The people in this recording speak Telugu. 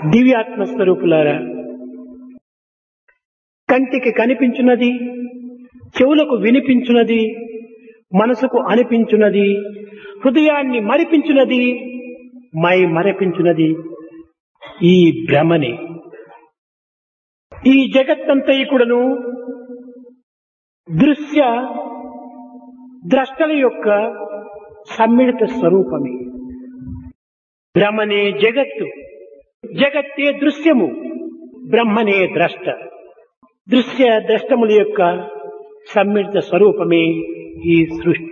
దివ్యాత్మ స్వరూపులారా కంటికి కనిపించున్నది చెవులకు వినిపించున్నది మనసుకు అనిపించున్నది హృదయాన్ని మరిపించున్నది మై మరపించున్నది ఈ భ్రమనే ఈ జగత్తంతయుకుడను దృశ్య ద్రష్టల యొక్క సమ్మిళిత స్వరూపమే భ్రమనే జగత్తు జగత్తే దృశ్యము బ్రహ్మనే ద్రష్ట దృశ్య ద్రష్టముల యొక్క సమ్మిళిత స్వరూపమే ఈ సృష్టి